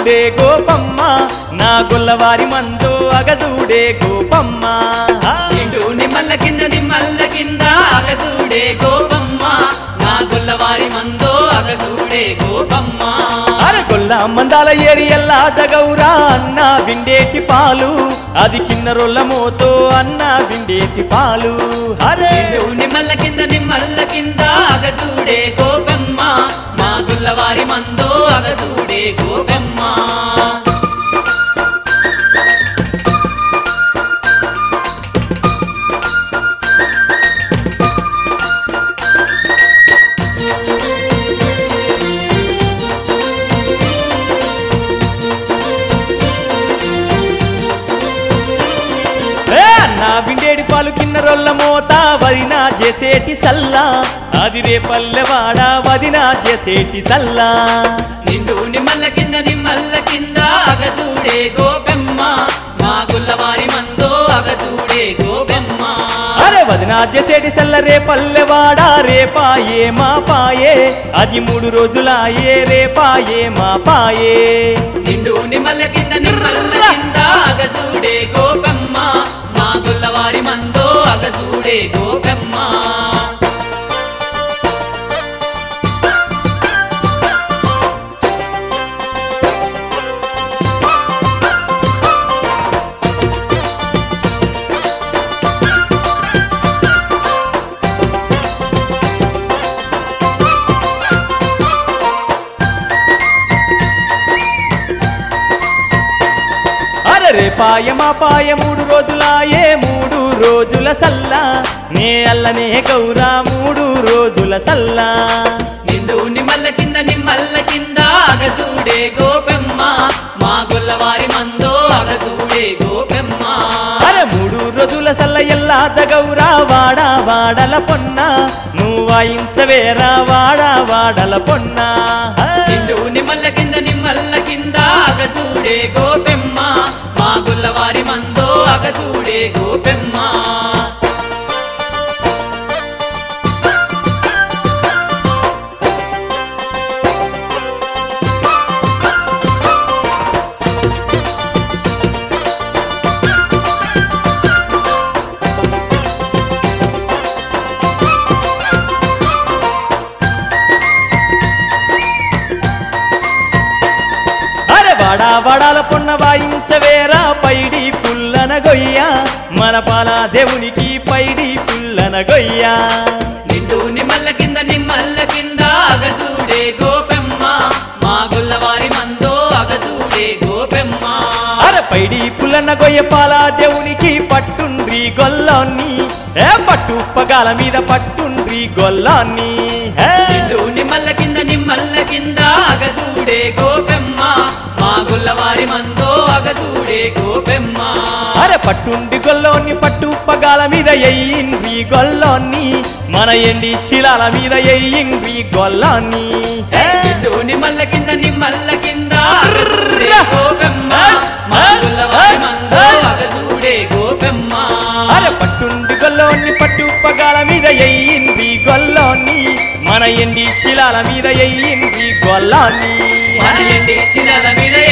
అగజూడే గోపమ్మ నా గొల్లవారి మందో అగజూడే గోపమ్మ నిండు నిమ్మల్ల కింద నిమ్మల్ల కింద అగసూడే గోపమ్మ నా గొల్లవారి మందో అగసూడే గోపమ్మ అర గొల్ల మందాల ఏరియల్లా దగౌరా అన్న బిండేటి పాలు అది కిన్నరొల్ల మోతో అన్న బిండేటి పాలు అరే నిండు నిమ్మల్ల కింద నిమ్మల్ల కింద అగసూడే గోపమ్మ నా గొల్లవారి మందో అగసూడే గోపమ్మ ఏ అన్న బిండేడి పాలు కిన్నరొల్ల మోత వదినా చేసేటి సల్లా అది రేపల్లెవాడ వదినా చేసేటి సల్లా నిండు నిమ్మల్ల కింద నిమ్మల్ల కింద అగసూడే గోపెమ్మ మా గుల్లవారి మందో అగసూడే గోపెమ్మ అరే వదినా చేసేటి సల్ల రేపల్లెవాడ రేపాయే మా పాయే అది మూడు రోజులాయే రేపాయే మా పాయే నిండు నిమ్మల్ల కింద నిమ్మల్ల కింద అగసూడే గోపెమ్మ మా గుల్లవారి మందో అగసూడే గోపెమ్మ అరే రేపాయ మా పాయ మూడు రోజులాయే మూడు రోజుల సల్లా నే అల్లనే గౌరా మూడు రోజుల సల్లా నిండు నిమ్మల్ల కింద నిమ్మల్ల కింద అగసూడే గోపెమ్మ మా గుల్లవారి మందో అగసూడే గోపెమ్మ అరే మూడు రోజుల సల్ల ఎల్లాద గౌరా వాడ వాడల పొన్న నువ్వు వాయించవేరా వాడ వాడల పొన్న నిండు నిమ్మల్ల కింద నిమ్మల్ల కింద అగసూడే గోపెమ్మ మా గుల్లవారి మందో అగసూడే గోపెమ్మ అరే వాడా వాడాల పొన్న వాయించవేరా పైడి పుల్లన గొయ్య మన పాల దేవునికి పైడి పుల్లన గొయ్య నిండు నిమ్మల్ల కింద నిమ్మల్ల కింద అగసూడే గోపెమ్మ మా గుల్లవారి మందో అగసూడే గోపెమ్మ అరే పైడి పుల్లన గొయ్య పాల దేవునికి పట్టుండ్రి గొల్లాన్ని ఏ పట్టు పగాల మీద పట్టుండ్రి గొల్లాన్ని ఏ. నిండు నిమ్మల్ల కింద నిమ్మల్ల కింద అగసూడే గోపెమ్మ మా గుల్లవారి మందో అగసూడే గోపెమ్మ అరే పట్టుండి గొల్లోని పట్టు పగాల మీద ఎయ్యిండ్రి గొల్లోని మన ఎండి శిలాల మీద ఎయ్యిండ్రి గొల్లాన్ని ఏ. నిండు నిమ్మల్ల కింద నిమ్మల్ల కింద అగసూడే గోపెమ్మ మా గుల్లవారి మందో అగసూడే గోపెమ్మ అరే పట్టుండి గొల్లోని పట్టు పగాల మీద ఎయ్యిండ్రి గొల్లోని మన ఎండి శిలాల మీద ఎయ్యిండ్రి గొల్లాన్ని మన ఎండి శిలల మీద